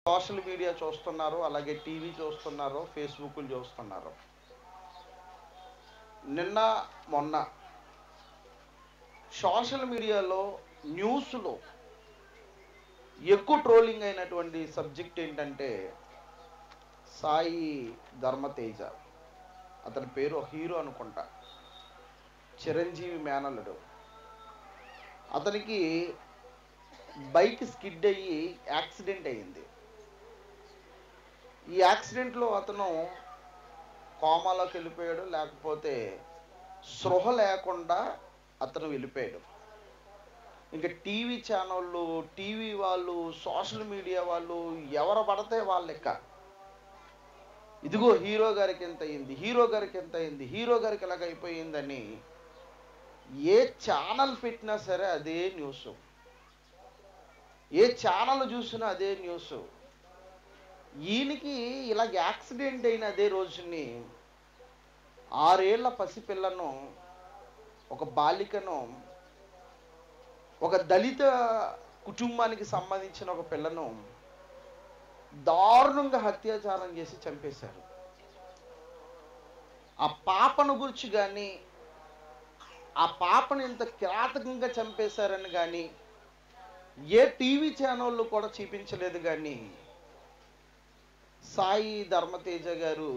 social media చూస్తున్నారు అలాగే TV చూస్తున్నారు ఫేస్బుక్లు చూస్తున్నారు నిన్న మొన్న సోషల్ మీడియాలో న్యూస్లో ఎక్కువ ట్రోలింగ్ అయినటువంటి సబ్జెక్ట్ ఏంటంటే సాయి ధర్మతేజ అతని పేరు హీరో అనుకుంటా చిరంజీవి మేనల్లుడు అతనికి బైక్ స్కిడ్ అయ్యి యాక్సిడెంట్ అయ్యింది ఈ యాక్సిడెంట్లో అతను కోమాలోకి వెళ్ళిపోయాడు లేకపోతే స్పృహ లేకుండా అతను వెళ్ళిపోయాడు ఇంకా టీవీ ఛానళ్ళు టీవీ వాళ్ళు సోషల్ మీడియా వాళ్ళు ఎవరు పడితే వాళ్ళ లెక్క ఇదిగో హీరో గారికి ఎంత అయింది హీరో గారికి ఎంత అయింది హీరో గారికి ఎలాగ అయిపోయిందని ఏ ఛానల్ పెట్టినా సరే అదే న్యూస్ ఏ ఛానల్ చూసినా అదే న్యూస్ ఈయనకి ఇలా యాక్సిడెంట్ అయిన అదే రోజుని ఆరేళ్ల పసిపిల్లను ఒక బాలికను ఒక దళిత కుటుంబానికి సంబంధించిన ఒక పిల్లను దారుణంగా అత్యాచారం చేసి చంపేశారు ఆ పాపను గురించి కానీ ఆ పాపను ఇంత కిరాతకంగా చంపేశారని కానీ ఏ టీవీ ఛానళ్ళు కూడా చూపించలేదు కానీ సాయి ధర్మతేజ గారు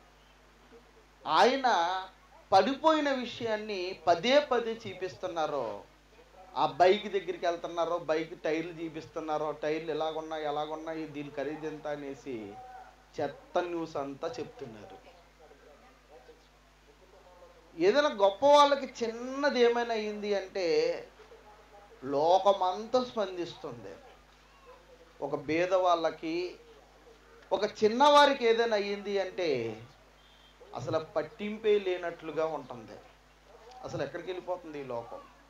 ఆయన పడిపోయిన విషయాన్ని పదే పదే చూపిస్తున్నారో ఆ బైక్ దగ్గరికి వెళ్తున్నారో బైక్ టైర్లు చూపిస్తున్నారో టైర్లు ఎలాగున్నాయి ఎలాగున్నాయి దీని ఖరీదు ఎంత అనేసి చెత్త న్యూస్ అంతా చెప్తున్నారు ఏదైనా గొప్ప వాళ్ళకి చిన్నది ఏమైనా అయింది అంటే లోకమంతా స్పందిస్తుంది ఒక బీద వాళ్ళకి ఒక చిన్నవారికి ఏదైనా అయ్యింది అంటే అసలు పట్టింపే లేనట్లుగా ఉంటుంది అసలు ఎక్కడికి వెళ్ళిపోతుంది ఈ లోకం